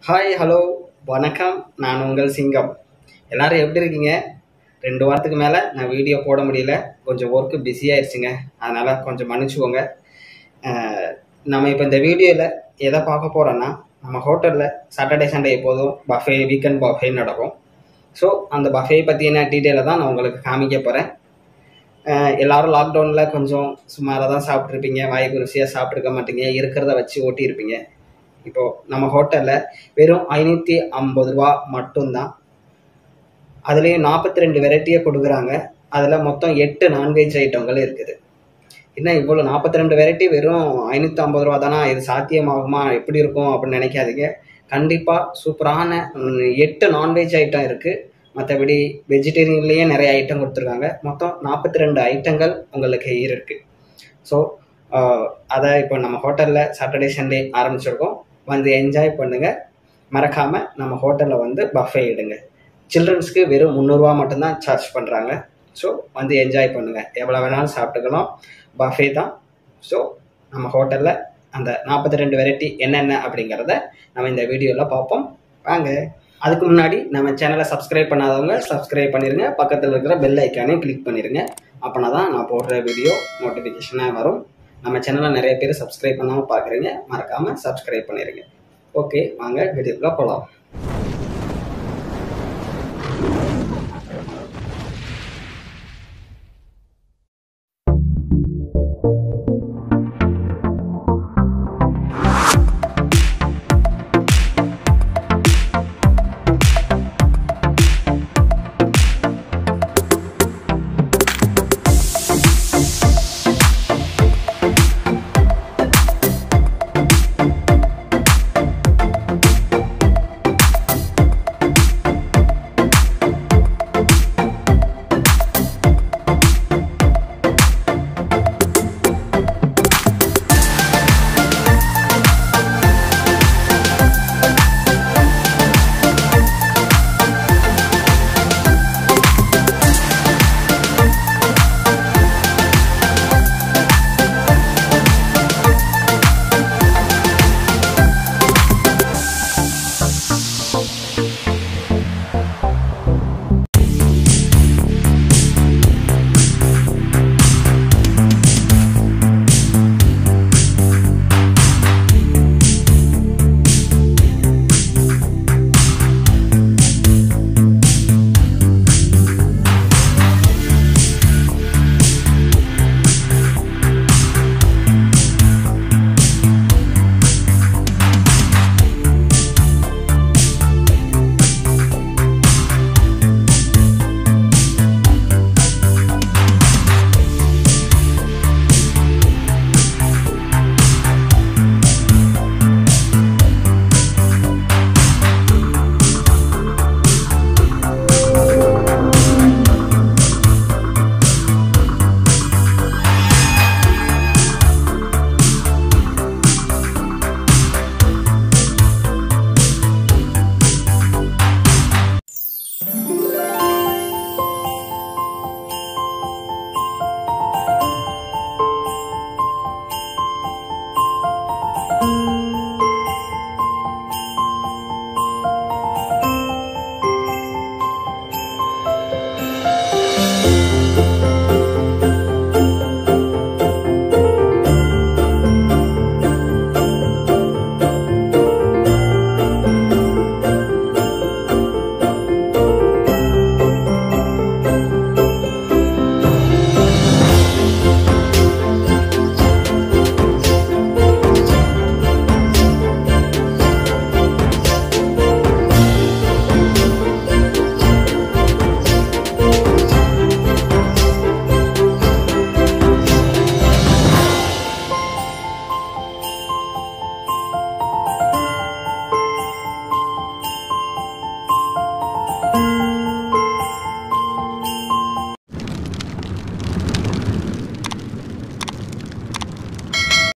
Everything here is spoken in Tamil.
ஹாய் ஹலோ வணக்கம் நான் உங்கள் சிங்கம் எல்லாரும் எப்படி இருக்கீங்க ரெண்டு வாரத்துக்கு மேலே நான் வீடியோ போட முடியல கொஞ்சம் ஒர்க்கு பிஸியாயிருச்சுங்க அதனால் கொஞ்சம் மன்னிச்சுக்கோங்க அஹ், நம்ம இப்போ இந்த வீடியோவில் எதை பார்க்க போகிறோன்னா நம்ம ஹோட்டலில் சாட்டர்டே சண்டே எப்போதும் பஃபே வீக்கெண்ட் பஃபே நடக்கும் ஸோ அந்த பஃபே பற்றின டீட்டெயிலை தான் நான் உங்களுக்கு காமிக்க போகிறேன் எல்லாரும் லாக்டவுனில் கொஞ்சம் சுமாராக தான் சாப்பிட்ருப்பீங்க வாய்க்கு ருசியாக சாப்பிட்ருக்க மாட்டீங்க இருக்கிறத வச்சு ஓட்டியிருப்பீங்க இப்போ நம்ம ஹோட்டலில் வெறும் ஐநூற்றி ஐம்பது ரூபா மட்டும்தான் அதுலேயும் நாற்பத்தி ரெண்டு வெரைட்டியை கொடுக்குறாங்க அதில் மொத்தம் எட்டு நான்வெஜ் ஐட்டங்கள் இருக்குது என்ன இவ்வளோ நாற்பத்தி ரெண்டு வெரைட்டி வெறும் ஐநூற்றி ஐம்பது ரூபா தானா இது சாத்தியமாகுமா எப்படி இருக்கும் அப்படின்னு நினைக்காதீங்க கண்டிப்பாக சூப்பரான ம், எட்டு நான்வெஜ் ஐட்டம் இருக்குது மற்றபடி வெஜிடேரியன்லேயே நிறைய ஐட்டம் கொடுத்துருக்காங்க மொத்தம் நாற்பத்தி ரெண்டு ஐட்டங்கள் உங்களுக்கு இருக்குது ஸோ அதை இப்போ நம்ம ஹோட்டலில் சாட்டர்டே சண்டே ஆரம்பிச்சிருக்கோம் வந்து என்ஜாய் பண்ணுங்கள் மறக்காமல் நம்ம ஹோட்டலில் வந்து பஃபே இடுங்க சில்ட்ரன்ஸ்க்கு வெறும் முந்நூறுரூவா மட்டும்தான் சார்ஜ் பண்ணுறாங்க ஸோ வந்து என்ஜாய் பண்ணுங்கள் எவ்வளோ வேணாலும் சாப்பிட்டுக்கலாம் பஃபே தான் ஸோ நம்ம ஹோட்டலில் அந்த நாற்பத்தி ரெண்டு வெரைட்டி என்னென்ன அப்படிங்கிறத நம்ம இந்த வீடியோவில் பார்ப்போம் வாங்க அதுக்கு முன்னாடி நம்ம சேனலை சப்ஸ்கிரைப் பண்ணாதவங்க சப்ஸ்கிரைப் பண்ணிடுங்க பக்கத்தில் இருக்கிற பெல் ஐக்கானையும் கிளிக் பண்ணிடுங்க அப்போனா தான் நான் போடுற வீடியோ நோட்டிஃபிகேஷனாக வரும் நம்ம சேனலை நிறைய பேர் சப்ஸ்கிரைப் பண்ணாமல் பார்க்குறீங்க மறக்காமல் சப்ஸ்கிரைப் பண்ணிடுங்க ஓகே வாங்க வீடியோக்குள்ளே போகலாம்